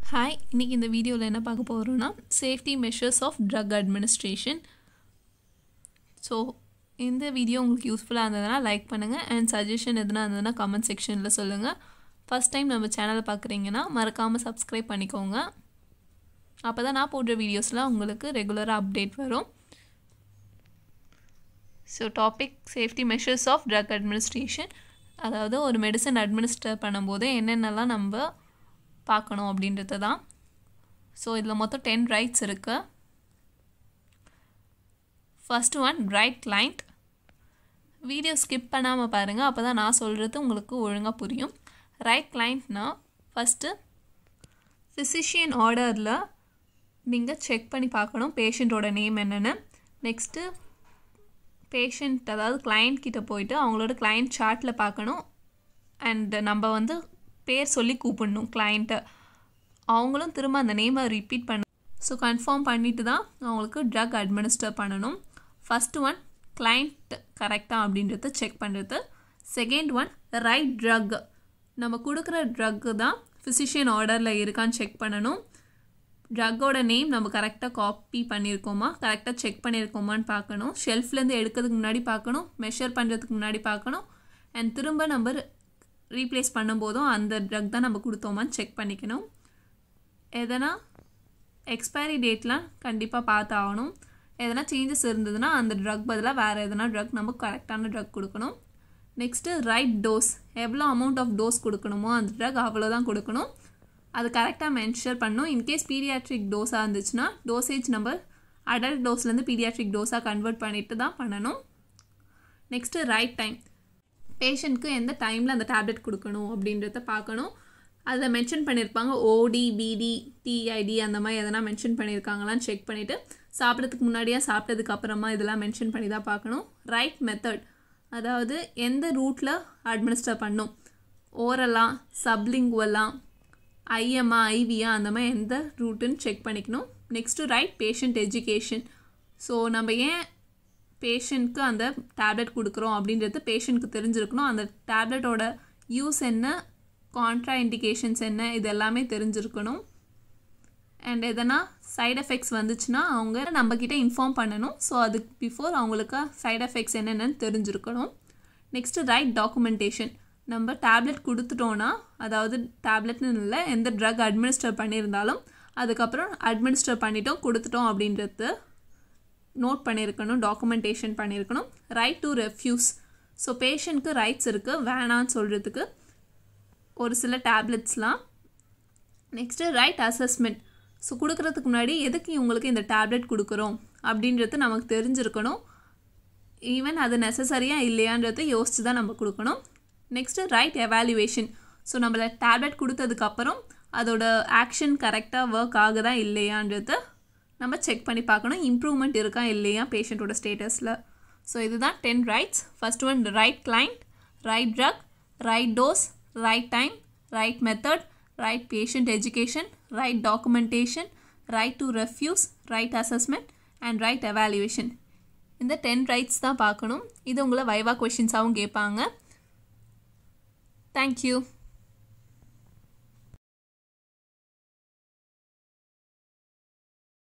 hi இன்றைக்கி இந்த வீடியோவில் என்ன பார்க்க போகிறோன்னா safety measures of drug administration so இந்த வீடியோ உங்களுக்கு யூஸ்ஃபுல்லாக இருந்ததுன்னா லைக் பண்ணுங்கள் அண்ட் சஜஷன் எதுனா இருந்ததுன்னா கமெண்ட் செக்ஷனில் சொல்லுங்கள் ஃபஸ்ட் டைம் நம்ம சேனலை பார்க்குறீங்கன்னா மறக்காமல் சப்ஸ்கிரைப் பண்ணிக்கோங்க அப்போ தான் நான் போடுற வீடியோஸ்லாம் உங்களுக்கு ரெகுலராக அப்டேட் வரும் so topic safety measures of drug administration அதாவது ஒரு மெடிசன் அட்மினிஸ்டர் பண்ணும்போது என்னென்னலாம் நம்ம பார்க்கணும் அப்படின்றது தான் ஸோ இதில் மொத்தம் டென் ரைட்ஸ் இருக்குது first one right client video skip பண்ணாமல் பாருங்கள் அப்போ தான் நான் சொல்கிறது உங்களுக்கு ஒழுங்காக புரியும் ரைட் கிளைண்ட்னா ஃபஸ்ட்டு ஃபிசிஷியன் ஆர்டரில் நீங்கள் செக் பண்ணி பார்க்கணும் பேஷண்ட்டோட நேம் என்னென்னு நெக்ஸ்ட்டு பேஷண்ட் அதாவது கிளைண்ட் கிட்ட போயிட்டு அவங்களோட கிளைண்ட் சார்ட்டில் பார்க்கணும் அண்ட் நம்ம வந்து பேர் சொல்லி கூப்பிடணும் கிளைண்ட்டை அவங்களும் திரும்ப அந்த நேமை ரிப்பீட் பண்ண ஸோ கன்ஃபார்ம் பண்ணிட்டு தான் அவங்களுக்கு ட்ரக் அட்மினிஸ்டர் பண்ணணும் ஃபஸ்ட்டு ஒன் கிளைண்ட் கரெக்டாக அப்படின்றத செக் பண்ணுறது செகண்ட் ஒன் ரைட் ட்ரக் நம்ம கொடுக்குற ட்ரக்கு தான் ஃபிசிஷியன் ஆர்டரில் இருக்கான்னு செக் பண்ணணும் ட்ரக்கோட நேம் நம்ம கரெக்டாக காப்பி பண்ணியிருக்கோமா கரெக்டாக செக் பண்ணியிருக்கோமான்னு பார்க்கணும் ஷெல்ஃப்லேருந்து எடுக்கிறதுக்கு முன்னாடி பார்க்கணும் மெஷர் பண்ணுறதுக்கு முன்னாடி பார்க்கணும் அண்ட் திரும்ப நம்ம ரீப்ளேஸ் பண்ணும்போதும் அந்த ட்ரக் தான் நம்ம கொடுத்தோமான்னு செக் பண்ணிக்கணும் எதனா எக்ஸ்பைரி டேட்லாம் கண்டிப்பாக பார்த்து ஆகணும் எதனா சேஞ்சஸ் இருந்ததுன்னா அந்த ட்ரக் பதிலாக வேறு எதனா ட்ரக் நம்ம கரெக்டான ட்ரக் கொடுக்கணும் நெக்ஸ்ட்டு ரைட் டோஸ் எவ்வளோ அமௌண்ட் ஆஃப் டோஸ் கொடுக்கணுமோ அந்த ட்ரக் அவ்வளோதான் கொடுக்கணும் அது கரெக்டாக மென்ஷர் பண்ணும் இன்கேஸ் பீடியாட்ரிக் டோஸாக இருந்துச்சுன்னா டோசேஜ் நம்பர் அடல்ட் டோஸ்லேருந்து பீடியாட்ரிக் டோஸாக கன்வெர்ட் பண்ணிட்டு தான் பண்ணணும் நெக்ஸ்ட்டு ரைட் டைம் பேஷண்ட்க்கு எந்த டைமில் அந்த டேப்லெட் கொடுக்கணும் அப்படின்றத பார்க்கணும் அதில் மென்ஷன் பண்ணியிருப்பாங்க ஓடி பிடி டிஐடி அந்த மாதிரி எதனா மென்ஷன் பண்ணியிருக்காங்களான்னு செக் பண்ணிவிட்டு சாப்பிட்றதுக்கு முன்னாடியே சாப்பிட்டதுக்கு அப்புறமா இதெல்லாம் மென்ஷன் பண்ணி தான் பார்க்கணும் ரைட் மெத்தட் அதாவது எந்த ரூட்டில் அட்மினிஸ்டர் பண்ணும் ஓரலாம் சப்லிங்குவலாம் ஐஎம்ஆ ஐவியா அந்த மாதிரி எந்த ரூட்டுன்னு செக் பண்ணிக்கணும் next right patient education so நம்ம ஏன் பேஷண்ட்க்கு அந்த டேப்லெட் கொடுக்குறோம் அப்படின்றது பேஷண்ட்க்கு தெரிஞ்சிருக்கணும் அந்த டேப்லெட்டோட யூஸ் என்ன கான்ட்ரா இண்டிகேஷன்ஸ் என்ன இது எல்லாமே தெரிஞ்சிருக்கணும் அண்ட் எதனா சைட் எஃபெக்ட்ஸ் வந்துச்சுன்னா அவங்க நம்மக்கிட்ட இன்ஃபார்ம் பண்ணணும் ஸோ அதுக்கு பிஃபோர் அவங்களுக்கு சைட் எஃபெக்ட்ஸ் என்னென்னு தெரிஞ்சிருக்கணும் நெக்ஸ்ட்டு ரைட் டாக்குமெண்டேஷன் நம்ம டேப்லெட் கொடுத்துட்டோன்னா அதாவது டேப்லெட்னு இல்லை எந்த ட்ரக் அட்மினிஸ்டர் பண்ணியிருந்தாலும் அதுக்கப்புறம் அட்மினிஸ்டர் பண்ணிட்டோம் கொடுத்துட்டோம் அப்படின்றது நோட் பண்ணியிருக்கணும் டாக்குமெண்டேஷன் பண்ணியிருக்கணும் ரைட் டு ரெஃப்யூஸ் ஸோ பேஷண்ட்க்கு ரைட்ஸ் இருக்குது வேணான்னு சொல்கிறதுக்கு ஒரு சில டேப்லெட்ஸ்லாம் நெக்ஸ்ட்டு ரைட் அசஸ்மெண்ட் ஸோ கொடுக்குறதுக்கு முன்னாடி எதுக்கு இவங்களுக்கு இந்த டேப்லெட் கொடுக்குறோம் அப்படின்றது நமக்கு தெரிஞ்சிருக்கணும் ஈவன் அது நெசசரியாக இல்லையான்றது யோசித்து தான் நம்ம கொடுக்கணும் நெக்ஸ்ட்டு ரைட் எவாலுவேஷன் ஸோ நம்மள டேப்லெட் கொடுத்ததுக்கப்புறம் அதோட ஆக்ஷன் கரெக்டாக ஒர்க் ஆகுதா இல்லையான்றது நம்ம செக் பண்ணி பார்க்கணும் இம்ப்ரூவ்மெண்ட் இருக்கா இல்லையா பேஷண்ட்டோட ஸ்டேட்டஸில் ஸோ இதுதான் ten rights first one right client right drug right dose right time right method right patient education right documentation right to refuse right assessment and right evaluation இந்த டென் ரைட்ஸ் தான் பார்க்கணும் இது உங்களை வைவா கொஷின்ஸாகவும் கேட்பாங்க தேங்க்யூ